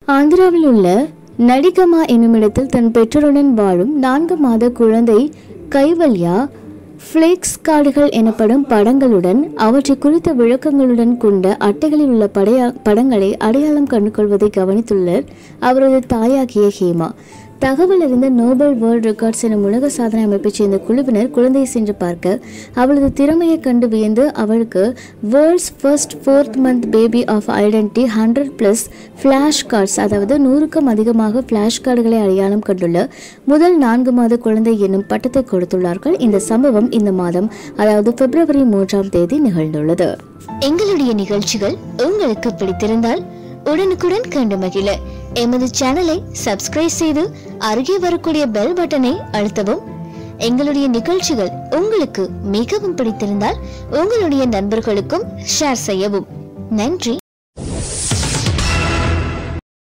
ஆந்திராவில் உள்ள நடிகமா என்னுமிடத்தில் தன் பெற்றோருடன் வாழும் நான்கு மாத குழந்தை கைவல்யா ஃப்ளேக்ஸ் கார்டுகள் எனப்படும் படங்களுடன் அவற்றை குறித்த விளக்கங்களுடன் கொண்ட அட்டைகளில் உள்ள படையா படங்களை அடையாளம் கண்டுகொள்வதை கவனித்துள்ளார் அவரது தாயாகிய ஹேமா தகவல் அறிந்த நோபல் வேர்ல்ட் ரெக்கார்ட்ஸ் எனும் உலக சாதனை அமைப்பைச் சேர்ந்த குழுவினர் குழந்தையை சென்று பார்க்க அவளது திறமையை கண்டு வியந்து அவளுக்கு world's first fourth month baby of identity hundred plus flash cards அதாவது நூறுக்கும் அதிகமாக ஃப்ளாஷ் கார்டுகளை அடையாளம் கண்டுள்ள முதல் நான்கு மாத குழந்தை என்னும் பட்டத்தை கொடுத்துள்ளார்கள் இந்த சம்பவம் இந்த மாதம் அதாவது பிப்ரவரி மூன்றாம் தேதி நிகழ்ந்துள்ளது எங்களுடைய நிகழ்ச்சிகள் உங்களுக்கு பிடித்திருந்தால் உடனுக்குடன் கண்டு மகிழ எமது சேனலை சப்ஸ்கிரைப் செய்து அருகே வரக்கூடிய பெல் பட்டனை அழுத்தவும் எங்களுடைய நிகழ்ச்சிகள் உங்களுக்கு மிகவும் பிடித்திருந்தால் உங்களுடைய நண்பர்களுக்கும் ஷேர் செய்யவும் நன்றி